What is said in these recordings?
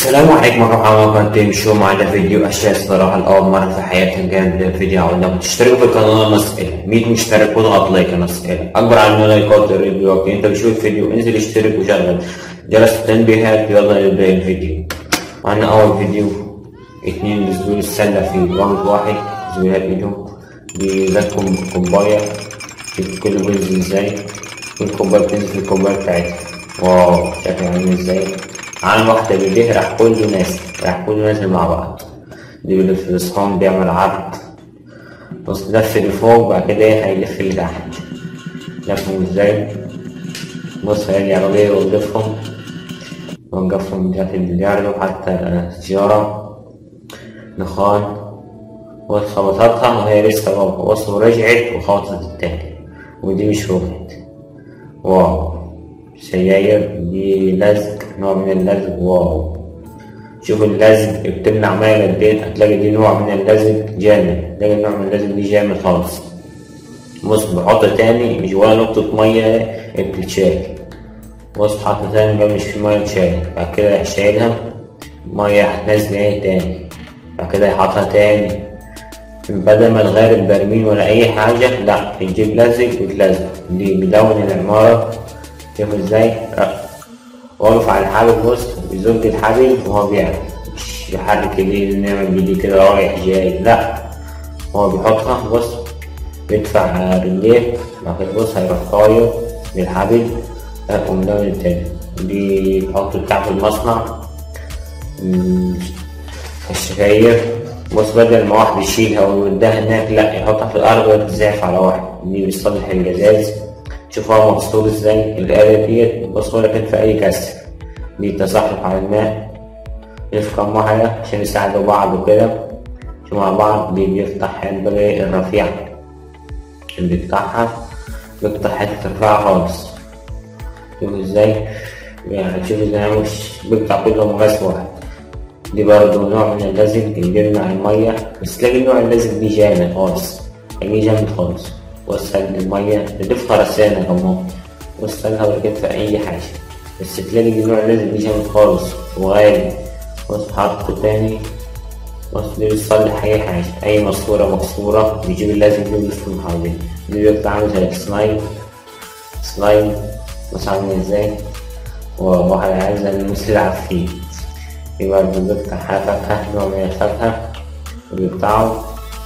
السلام عليكم ورحمة الله وبركاته شو معنا فيديو أشياء الصراحة لأول مرة في حياتي كان فيديو عاوزنا تشتركوا في القناة مسألة 100 مشترك واضغط لايك يا مسألة أكبر عن لايكات الفيديو أنت بتشوف الفيديو انزل اشترك وشغل جرس التنبيهات يلا نبدأ الفيديو معنا أول فيديو اتنين بيزول السلة في راوند واحد زميلات ايدهم بيذاكروا كوباية شوف كله بينزل ازاي كل كوباية بتنزل في الكوباية بتاعتها واو شكله عامل ازاي عن واحدة بيديه راح كله نازل راح كله نازل مع بعض دي بيلف الصحون بيعمل عرض بص لف لفوق بعد كده ايه هيلف لتحت لفهم ازاي بص هيجي عربية ويلفهم ونقفهم من جهة البلياردو حتى السيارة نخان وخبطتها وهي لسه واقفة بص ورجعت وخبطت التاني ودي مش روحت واو سجاير دي لزق نوع من اللزق واو شوف اللزق بتمنع مية قد ايه هتلاقي دي نوع من اللزق جامد تلاقي نوع من اللزق دي جامد خالص بص بحط تاني مش ولا نقطة مية بتتشال بص حط تاني بقى مش في مية تشال بعد كده شايلها مية هتنزل ايه تاني بعد كده يحطها تاني بدل ما تغير البرميل ولا أي حاجة لأ تجيب لزق وتلزق دي بيلون العمارة شوف ازاي واقف على الحبل بص بيزج الحبل وهو بيعمل مش يحرك ايديه نعمل بيديه كده رايح جاي لا هو بيحطها بص بيدفع رجليه بعد كده بص هيروح طاير بالحبل ومدون التاني بيحط بتاع في المصنع الشفاير بص بدل ما واحد يشيلها ويوديها هناك لا يحطها في الأرض ويتزاحف على واحد دي بيصلح الجزاز شوف هو مكسور ازاي الآلة ديت مكسورة كده في أي كسر بيتزحلق على الماء يلف كام واحدة عشان يساعدوا بعض وكده شوف مع بعض بيفتح البغي الرفيع اللي بيفتحها بيفتح حتة رفيعة خالص شوف ازاي يعني شوف ازاي مش بيقطع كلهم غاز واحد دي برضه نوع من اللزق اللي بيمنع المية بس تلاقي نوع اللزق دي جامد خالص يعني جامد خالص وسل المية نضيفها رسانة كمان وسلها ولا في أي حاجة بس تلاقي النوع لازم دي جامد خالص وغالي بص حاطه تاني بص دي بتصلح أي حاجة أي ماسورة مكسورة بيجيب اللازم دي ويلف من حواليه دي بيطلع عامل زي السلايم سلايم بص عامل ازاي وواحد عايز المثل يلعب فيه دي برضه بيقطع فاكهة نوع من الفاكهة وبيقطعه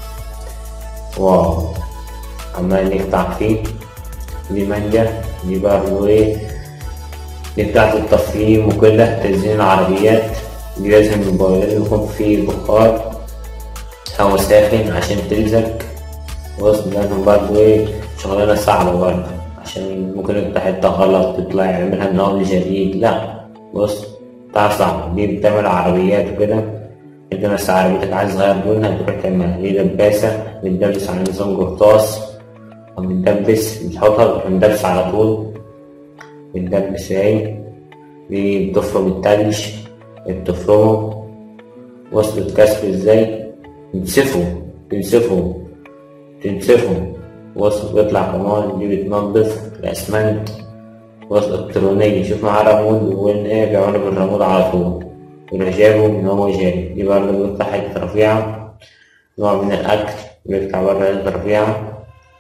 واو عمال يقطع فيه دي مانجا دي برضه ايه دي بتاعت التفخيم وكده تزيين العربيات دي لازم يكون فيه بخار هوا ساخن عشان تلزق بص لازم برضه ايه شغلانة صعبة برضه عشان ممكن يقطع حتة غلط تطلع يعملها من أول جديد لا بص بتاع صعب دي بتعمل عربيات وكده انت بس عربيتك عايز تغير لونها تروح تعملها دي دباسة بتدبس على نظام قرطاس بندبس بتحطها بندبس على طول بندبس اهي دي بتفرم التلج بتفرمه وصلت كسر ازاي تنسفه تنسفه تنسفه وصل بيطلع كمان دي بتنضف الأسمنت وصل إلكترونية شوف معاه رمود وإن إيه بيعملوا بالرمود على طول يروح جايبه من هو جاي دي برضه بيطلع حتة رفيعة نوع من الأكل بيطلع برا حتة رفيعة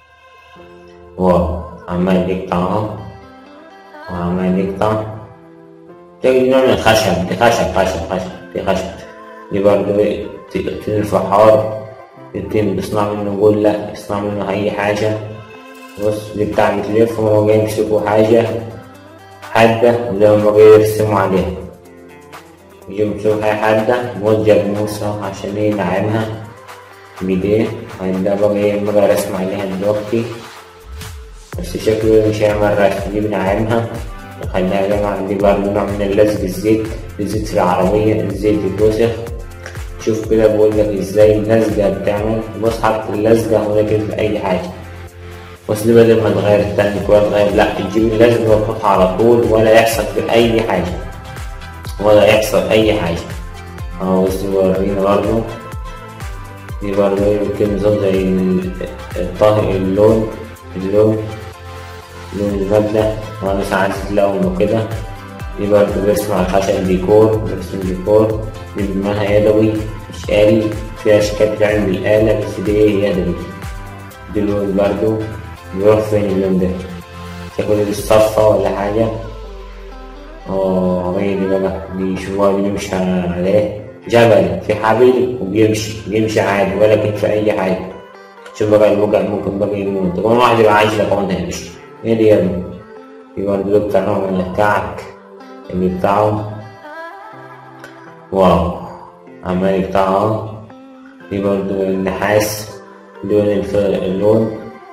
واو عمال يقطع اهو وعمال يقطع تلاقي نوع من الخشب دي خشب خشب خشب دي خشب دي برضه تين الفحار التين بيصنع منه جلة بيصنع منه أي حاجة بص دي بتاع بتلف وهو جاي يمسكوا حاجة حادة وده هما جاي يرسموا عليها يجي يمسكوا حاجة حادة موجه بموسى عشان ينعمها بإيديه هيبدأ بقى ايه بقى رسم عليها دلوقتي بس شكله مش هيعمل رسم دي بنعمها نخليها جامعة دي برضه نوع من اللزق الزيت الزيت في العربية الزيت بيتوسخ شوف كده بقول لك ازاي اللزقة بتعمل بص حط اللزقة هنا كده في أي حاجة بس دي بدل ما تغير التانك ولا تغير لأ تجيب اللزقة وتحطها على طول ولا يحصل في أي حاجة ولا يحصل أي حاجة أهو بص ورينا برضه دي برضه يمكن نظام زي الطاهي اللون اللون لون المبنى وأنا ساعات تلون وكده دي برضه بيرسم على الخشب ديكور بيرسم ديكور دي بمعنى يدوي مش آلي في أشكال بتعمل بالآلة بس دي إيه يدوي دي اللون برضه بيروح فين اللون ده شكله دي الصفة ولا حاجة اه هي دي بقى دي شوفوها دي بيمشي عليه جبل في حبل وبيمشي بيمشي عادي ولا كده في أي حاجة شوف بقى الوجع ممكن بقى يموت كمان واحد يبقى عايش لك كمان هيمشي ايه دي يا ابني في برضه ده بتاعهم ولا بتاعك اللي بتاعهم واو عمال بتاعهم في برضه النحاس لون الف... اللون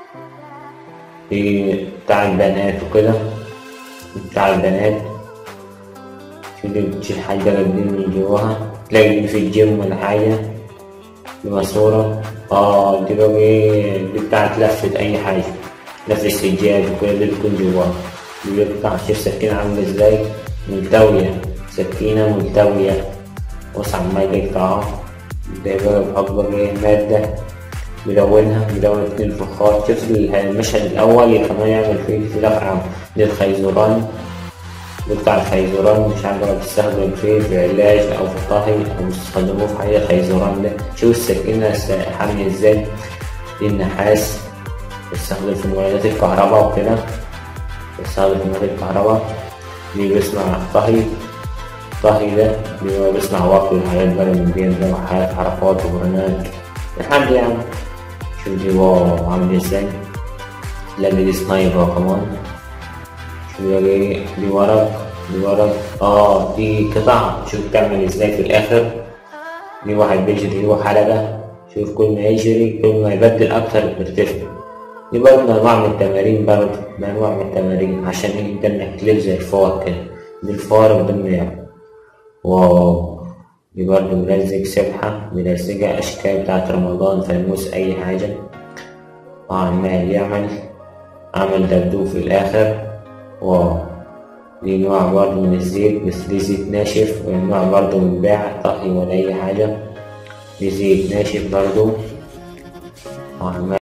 في بتاع البنات وكده بتاع البنات في اللي بتشيل حاجة جديد من جواها تلاقي دي في الجيم ولا حاجة دي ماسورة اه دي بقى ايه دي بتاعت لفة أي حاجة لفة السجاد وكل دي بتكون جواها دي بتاع شوف سكينة عاملة ازاي ملتوية سكينة ملتوية بص عمال يقطعها ده بقى بحط بقى ايه مادة ملونها ملون اتنين فخار شوف المشهد الأول كمان يعمل فيه في دفعة للخيزران بتاع الخيزران مش عارف بقى بتستخدم فيه في علاج أو في طهي أو بتستخدموه في حاجة خيزران ده شوف السكينة حامية ازاي دي النحاس بتستخدم في مولدات الكهرباء وكده بتستخدم في مولدات الكهرباء دي بيصنع طهي طهي ده بيبقى بيصنع وقت وحاجات بقى من دي ده وحاجات حركات وبرنامج لحد يعني شوف دي واو عامل ازاي تلاقي دي سنايبر كمان شوف ده ايه دي ورق دي ورق اه دي قطع شوف تعمل ازاي في الاخر دي واحد بيجري جوه حلقة شوف كل ما يجري كل ما يبدل اكتر بيرتفع دي برضه انواع من التمارين برضه انواع من التمارين عشان ايه ده انك تلف زي الفار كده دي الفار وده يعني واو دي برضه ملزق سبحة ملزقة أشكال بتاعت رمضان فانوس أي حاجة وعمال يعمل عمل دبدوب في الآخر واو دي نوع برضه من الزيت بس دي زيت ناشف ونوع برضه من بيع طهي ولا أي حاجة دي زيت ناشف برضه وعمال